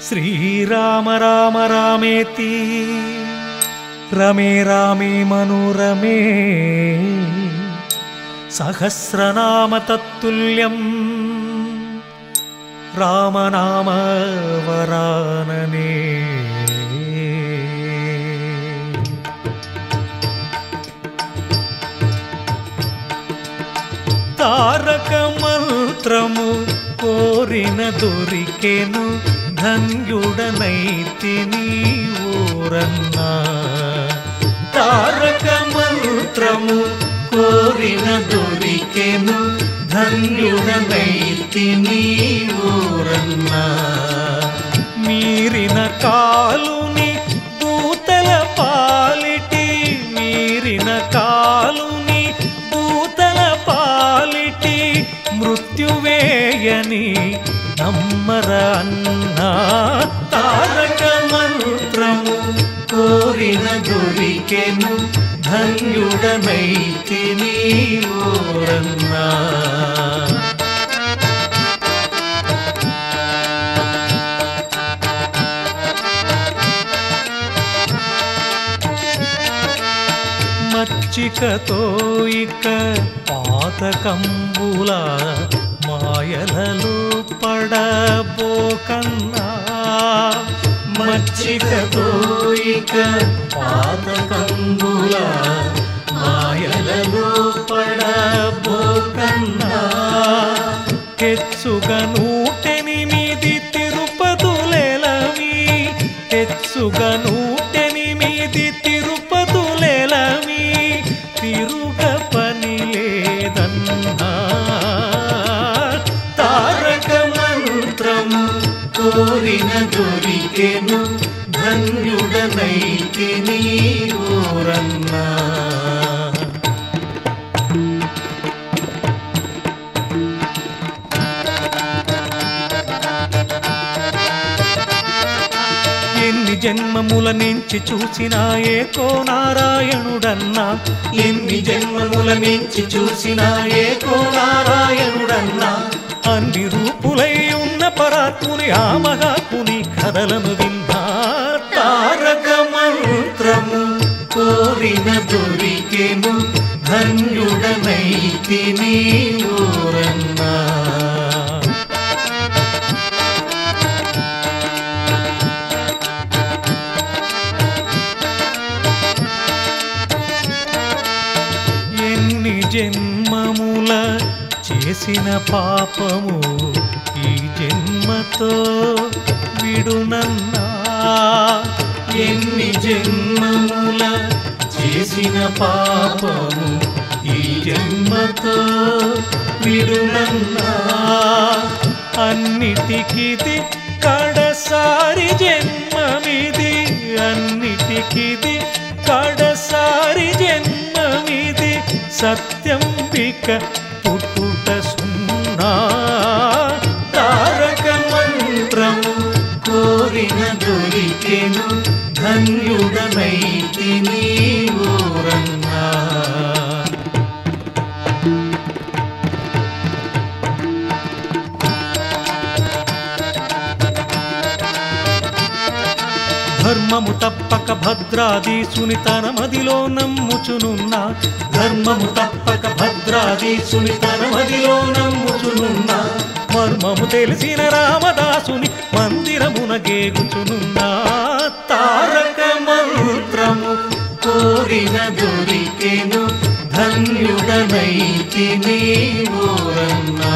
శ్రీరామ రామ రామేతి రమే రామే మనోరమే సహస్రనామ తత్తుల్యం రామనామ వరాననే తారక మంత్రము కోరిన దొరికెను ధన్యుడనైతిని ఊరన్నా తారక మంత్రము కోరిన దొరికెను ధన్యుడనైతిని ఊరన్నా మీరిన కాలుని దూతల పాలిటి మీరిన కాలుని దూతల పాలిటి మృత్యువేయని నమ్మర అన్నా తారక మంత్రము కోరిన దొరికెను ధన్యుడనైతిని ఓరన్నా మచ్చికతో ఇక పాతకంబుల మాయలలో పడబోకన్నా మచ్చికతో ఇక పాతకంబుల మాయలలో పడబోకన్నా కెచ్చుగా నూటెనిమిది తిరుపతులెలవి హెచ్చుగా నూటెనిమిది తిరుపతులెలవి తిరుగ పని లేదన్నా తారక మంత్రము కోరిన దొరికెను ధన్యుడనైతిని ఓరన్నా ఎన్ని జన్మముల నుంచి చూసినా ఏకో నారాయణుడన్నా ఎన్ని జన్మముల నుంచి చూసినా ఏకో నారాయణుడన్నా అన్ని రూపులై ఉన్న పరాత్ముని ఆ మహాత్ముని కథలను విన్నా తారక మంత్రము కోరిన దొరికెను ధన్యుడనైతిని ఓరన్నా ఎన్ని జన్మముల చేసిన పాపము ఈ జన్మతో విడునన్నా ఎన్ని జన్మముల చేసిన పాపము ఈ జన్మతో విడునన్నా అన్నిటికిది కడసారి జన్మమిది అన్నిటికిది కడసారి జన్మమిది సత్యం పిక పుట్టుట సున్నా తారక మంత్రము కోరిన దొరికెను ధన్యుడనైతిని ఓరన్నా ధర్మము తప్పక భద్రాదీసుని తన మదిలో నమ్ముచునున్నా ధర్మము తప్పక భద్రాదీసుని తన మదిలో నమ్ముచునున్నా మర్మము తెలిసిన రామదాసుని మందిరమున గేగుచునున్నా తారక మంత్రము కోరిన దొరికెను ధన్యుడనైతిని ఓరన్నా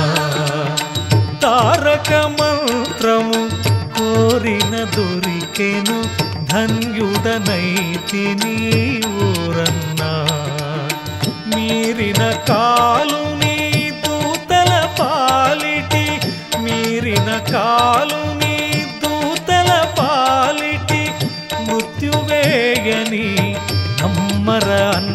తారక మంత్రము కోరిన దొరికెను ధన్యుడనైతిని ఊరన్నా మీరిన కాలుని దూతల పాలిటి మీరిన కాలుని దూతల పాలిటి మృత్యువేయని నమ్మర అన్న